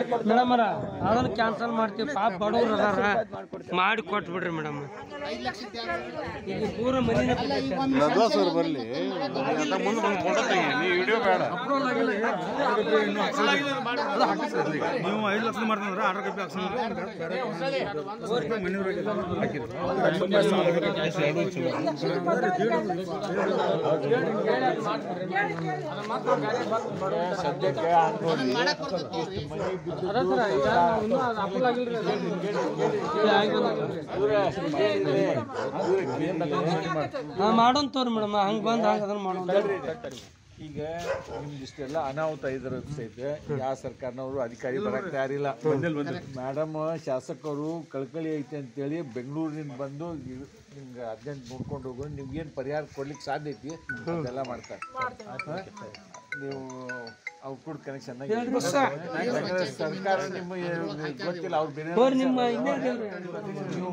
Madam ಅರ ಅದನ್ನ cancel ಮಾಡ್ತೀವಿ ಪಾಪ ಬಡವ್ರು ಅದಾರ ಮಾಡಿ ಕೊಟ್ಬಿಡ್ರಿ ಮೇಡಮ್ ಈಗ ಪೂರ ಮನಿನ ಸರ್ ಬರಲಿ ಮುಂದೆ ಬಂದು ಫೋಟೋ ತೆಗಿ ನೀ ವಿಡಿಯೋ ಬೇಡ ನೀವು ಐದು ಲಕ್ಷ ಮಾಡ್ತಂದ್ರೆ ಆರ್ಡರ್ ಕಾಪಿ ಅದ ಸರ ಈಗ ಇನ್ನೂ ಅದು ಅಪ್ರೂವಲ್ ಆಗಿಲ್ರಿ ಅದು. ಇದು ಆಗಿ ಬಂದೈತ್ರಿ. ಹಾ ಮಾಡೋಣ ತೋರಿ ಮೇಡಮ್ ಹಂಗೆ ಬಂದು ಹಂಗೆ ಅದನ್ನ ಮಾಡೋಣ ಈಗ ನಿಮ್ದಿಷ್ಟೆಲ್ಲ ಅನಾಹುತ ಇದ್ರ ಸಹಿತ ಯಾವ ಸರ್ಕಾರನವರು ಅಧಿಕಾರಿ ಬರಕ್ ತಯಾರಿಲ್ಲ ಮೇಡಮ್ ಶಾಸಕರು ಕಳ್ಕಳಿ ಐತೆ ಅಂತೇಳಿ ಬೆಂಗಳೂರಿನಿಂದ ಬಂದು ಇವ್- ನಿಮ್ಗೆ ಅರ್ಜೆಂಟ್ ನೋಡ್ಕೊಂಡು ಹೋಗೋ ನಿಮ್ಗೇನು ಪರಿಹಾರ ಕೊಡ್ಲಿಕ್ಕೆ ಸಾಧ್ಯ ಐತಿ ಅದೆಲ್ಲ ಮಾಡ್ತಾರೆ ಹಾ? ನೀವು ಔಟ್ಪುಟ್ ಕನೆಕ್ಷನ್ ಸರ್ಕಾರ ನಿಮ್ಮ ಗೊತ್ತಿಲ್ಲ ಅವ್ರು ಬೇರೆ ತೋರಿ ನಿಮ್ಮ ಇನ್ನೇ ಇದೇವ್ರಿ. ನೀವು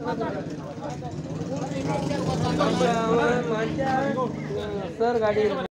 ಸರ್ ಗಾಡಿ